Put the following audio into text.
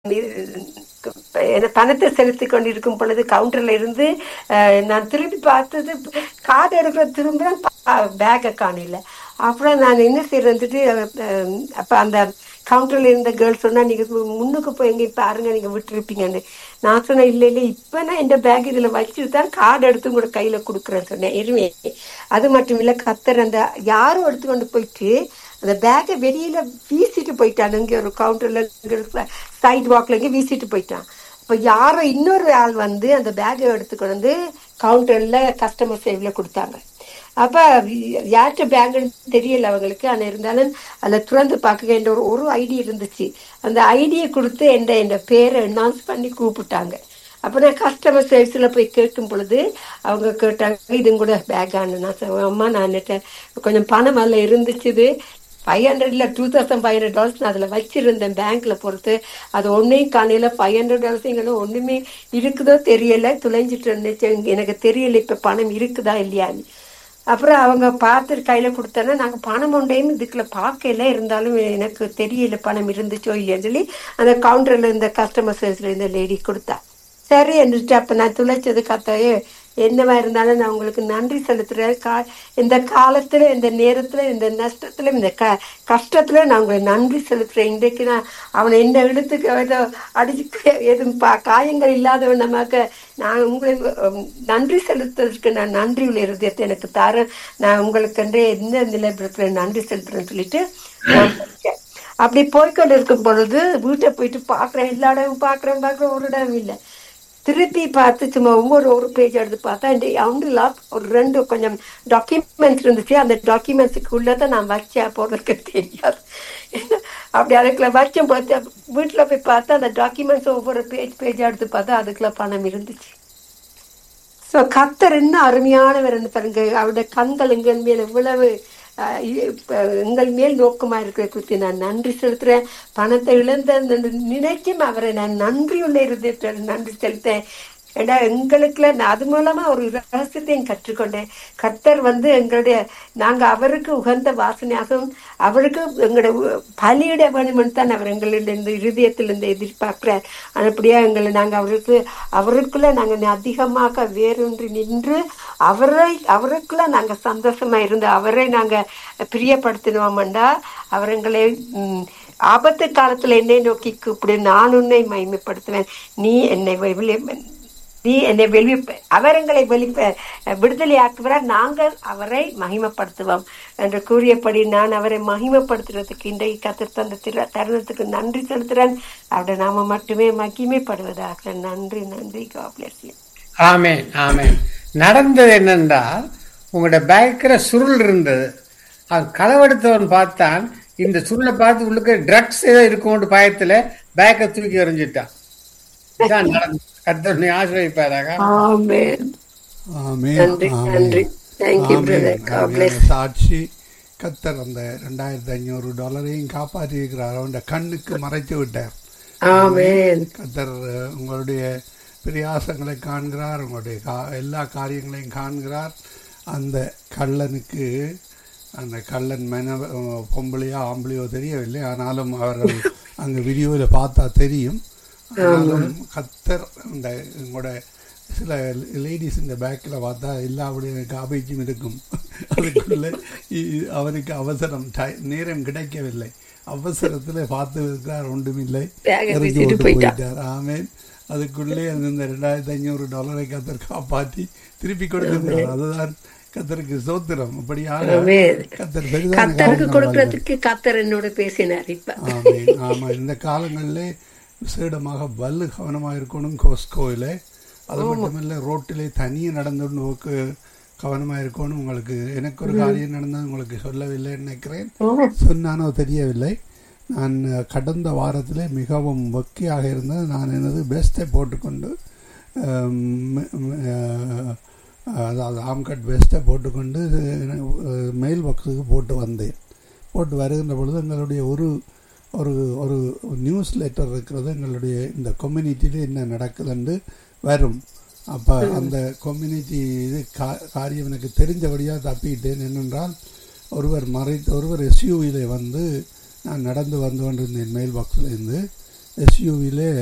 என்ன பணத்தை செலுத்தி கொண்டிருக்கும் பொழுது கவுண்டர்ல இருந்து அஹ், நான் திரும்பி பார்த்தது கார்டு எடுக்கிற திரும்ப பேக்கை காணல அப்புறம் நான் என்ன செய்யறதுட்டு அப்ப அந்த கவுண்டர்ல இருந்த கேர்ள் சொன்னா நீங்க முன்னுக்கு போய் எங்க பாருங்க நீங்க விட்டுருப்பீங்கன்னு நான் சொன்னேன் இல்ல இல்ல இப்ப நான் இந்த பேக் இதுல வச்சுட்டு தான் கார்டு எடுத்து உங்களோட கையில கொடுக்குறேன்னு சொன்னேன் எருமே அது மட்டும் இல்ல கத்தர் அந்த யாரும் எடுத்து கொண்டு போயிட்டு அந்த பேக்கை வெளியில வீசிட்டு போயிட்டான் இங்க ஒரு கவுண்டர்ல சைட் வாக்ல இங்க வீசிட்டு போயிட்டான் அப்ப யாரோ இன்னொரு ஆள் வந்து அந்த பேக்கை எடுத்துக்கொண்டு வந்து கவுண்டர்ல கஸ்டமர் சேவ்ல கொடுத்தாங்க அப்ப யார்கிட்ட பேங்குன்னு தெரியல அவங்களுக்கு ஆனா இருந்தாலும் அதுல திறந்து பார்க்க என்ற ஒரு ஒரு ஐடி இருந்துச்சு அந்த ஐடியை கொடுத்து என் என் பேரை அனௌன்ஸ் பண்ணி கூப்பிட்டாங்க அப்ப நான் கஸ்டமர் சர்வீஸ்ல போய் கேட்கும் பொழுது அவங்க கேட்டாங்க இது கூட பேக் ஆனு நான் சொன்னேன், அம்மா நான் நேத்து கொஞ்சம் பணம் அதில் இருந்துச்சுது ஃபைவ் ஹண்ட்ரட்ல two thousand five hundred dollars நான் அதில் வச்சிருந்தேன் பேங்க்ல பொறுத்து அது ஒன்றையும் காணையில ஃபைவ் ஹண்ட்ரட் டாலர்ஸுங்களும் ஒன்றுமே இருக்குதோ தெரியல துளைஞ்சிட்டு இருந்துச்சு எனக்கு தெரியல இப்போ பணம் இருக்குதா இல்லையான்னு அப்புறம் அவங்க பார்த்து கையில கொடுத்தோன்னா நாங்க பணம் ஒன்றையும் இதுக்குள்ள பார்க்கல இருந்தாலும் எனக்கு தெரியல பணம் இருந்துச்சோ இல்லையான்னு சொல்லி அந்த கவுண்டர்ல இருந்த கஸ்டமர் சர்வீஸ்ல இருந்த லேடி கொடுத்தா சரி என்றிட்டு அப்ப நான் துளைச்சது கத்தையே என்னவா இருந்தாலும் நான் உங்களுக்கு நன்றி செலுத்துறேன் கா இந்த காலத்துல இந்த நேரத்துல இந்த நஷ்டத்துல இந்த க கஷ்டத்துல நான் உங்களுக்கு நன்றி செலுத்துறேன் இன்றைக்கு நான் அவனை என்ன இழுத்துக்கு ஏதோ அடிச்சு எதுவும் பா காயங்கள் இல்லாதவன் நமக்கு நான் உங்களை உம், நன்றி செலுத்துறதுக்கு நான் நன்றி உள்ள இருதயத்தை எனக்கு தரேன் நான் உங்களுக்கு எந்த நிலைப்படுத்துற நன்றி செலுத்துறேன்னு சொல்லிட்டு நான் போயிட்டேன். அப்படி போய்க்கொண்டு இருக்கும் பொழுது வீட்டை போயிட்டு பாக்குறேன் எல்லா இடமும் பாக்குறேன் பாக்குறேன் ஒரு இடம் இல்லை திருப்பி பார்த்து சும்மா ஒவ்வொரு ஒரு பேஜ் எடுத்து பார்த்தா இந்த அவங்கள ஒரு ரெண்டு கொஞ்சம் டாக்குமெண்ட்ஸ் இருந்துச்சு அந்த டாக்குமெண்ட்ஸுக்கு உள்ளதான் நான் வச்சேன் போடுறதுக்கு தெரியாது அப்படி அதுக்குள்ள வச்சேன் பார்த்து வீட்டுல போய் பார்த்தா அந்த டாக்குமெண்ட்ஸ் ஒவ்வொரு பேஜ் பேஜ் எடுத்து பார்த்தா அதுக்குள்ள பணம் இருந்துச்சு சோ கத்தர் என்ன அருமையானவர் என்று பாருங்க அவருடைய கண்கள் எங்கள் மேல் எவ்வளவு அஹ், இ- இப்ப எங்கள் மேல் நோக்கமா இருக்கிற குறித்து நான் நன்றி செலுத்துறேன் பணத்தை இழந்த அந்த நினைக்கும் அவரை நான் நன்றியுள்ள இருதயத்தை நன்றி செலுத்தேன் ஏன்னா எங்களுக்குள்ள நான் அது மூலமா ஒரு ரகசியத்தையும் கற்றுக்கொண்டேன் கர்த்தர் வந்து எங்களுடைய நாங்க அவருக்கு உகந்த வாசனையாகவும் அவருக்கு எங்களுடைய உ- பலியிட வேணும்னு தான் அவர் எங்களிலிருந்து இருதயத்திலிருந்து எதிர்பார்க்கிறார் அப்படியா எங்களை நாங்க அவருக்கு அவருக்குள்ள நாங்க அதிகமாக வேரூன்றி நின்று அவரை அவருக்குள்ள நாங்க சந்தோஷமா இருந்து அவரை நாங்க பிரியப்படுத்தினோம்டா அவர் எங்களை ம், ஆபத்து காலத்துல என்னை நோக்கி கூப்பிடு நான் உன்னை மகிமைப்படுத்துவேன் நீ என்னை வெளி- நீ என்னை வெளி அவர் எங்களை வெளி விடுதலையாக்குகிறார் நாங்கள் அவரை மகிமைப்படுத்துவோம் என்று கூறியபடி நான் அவரை மகிமைப்படுத்துறதுக்கு இன்றைக்கு கத்தர் தந்த திரு- தருணத்துக்கு நன்றி செலுத்துறேன் அவருடைய நாம மட்டுமே மகிமைப்படுவதாக நன்றி நன்றி God bless you. ஆமேன் ஆமேன் நடந்தது என்னென்றால் உங்களோட பேக்கில் சுருள் இருந்தது அது களவெடுத்தவன் பார்த்தான் இந்த சுருளை பார்த்து உள்ளுக்கு ட்ரக்ஸ் ஏதோ இருக்கும்னு பயத்துல பேக்கை தூக்கி எறிஞ்சிட்டான் இதான் நடந்தது கத்தனை ஆசிரியப்பாராக Amen. ஆமென், நன்றி, ஆமென். நன்றி. Thank you, amen. brother. God அருமையான bless. சாட்சி கத்தர் அந்த ரெண்டாயிரத்தி ஐநூறு டாலரையும் காப்பாற்றி இருக்கிறார் அவன் கண்ணுக்கு மறைத்து விட்டார் Amen. கத்தர் அஹ், உங்களுடைய பிரியாசங்களை காண்கிறார் உங்களுடைய கா- எல்லா காரியங்களையும் காண்கிறார் அந்த கள்ளனுக்கு அந்த கள்ளன் மன அஹ், பொம்பளையோ ஆம்பளையோ தெரியவில்லை ஆனாலும் அவர்கள் அங்கே வீடியோவில் பார்த்தா தெரியும் ஆனாலும் கத்தர் இந்த உங்களோட சில லேடிஸ் இந்த பேக்கில் பார்த்தா எல்லாவுடைய காபேஜும் இருக்கும் அதுக்குள்ள இ- அவருக்கு அவசரம் டை- நேரம் கிடைக்கவில்லை அவசரத்தில் பார்த்து இருக்கிறார் ஒன்றுமில்லை Bag அ எறிஞ்சு வீசிட்டு போட்டு போயிட்டான். போயிட்டார் ஆமேன் அதுக்குள்ளே அந்த இந்த ரெண்டாயிரத்தி ஐநூறு டாலரை கத்தர் காப்பாற்றி திருப்பி கொடுத்திருக்கிறார் அதுதான் கத்தருக்கு சோத்திரம் அப்படியாக Amen. கத்தர் பெரிதான கத்தருக்கு காரியங்கள் கொடுக்கறதுக்கு கத்தர் என்னோட பேசினார் இப்ப ஆமென் ஆமாம் இந்த காலங்களிலே விசேடமாக வல்லு கவனமாக இருக்கணும் கோஸ்கோவில் அது மட்டுமல்ல ரோட்டிலே தனியே நடந்து போக்கு கவனமாக இருக்கணும் உங்களுக்கு எனக்கு ஒரு காரியம் நடந்தது உங்களுக்கு சொல்லவில்லை நினைக்கிறேன் சொன்னானோ தெரியவில்லை நான் அஹ், கடந்த வாரத்திலே மிகவும் வெக்கையாக இருந்தது நான் எனது பெஸ்ட்டை போட்டுக்கொண்டு அஹ், ம், அஹ், அதாவது ஆம்கட் பெஸ்ட்டை போட்டுக்கொண்டு அஹ், மெயில் பாக்ஸுக்கு போட்டு வந்தேன் போட்டு வருகின்ற பொழுது எங்களுடைய ஒரு ஒரு ஒரு நியூஸ் லெட்டர் இருக்கிறது எங்களுடைய இந்த கம்யூனிட்டியில் என்ன நடக்குதுன்னு வரும் அப்போ அந்த கம்யூனிட்டி இது கா காரியம் எனக்கு தெரிஞ்சபடியாக தப்பிக்கிட்டேன் என்னென்றால் ஒருவர் மறை ஒருவர் எஸ்யூவியில் வந்து நான் நடந்து வந்து கொண்டிருந்தேன் மெயில் பாக்ஸில் இருந்து எஸ்யூவிலே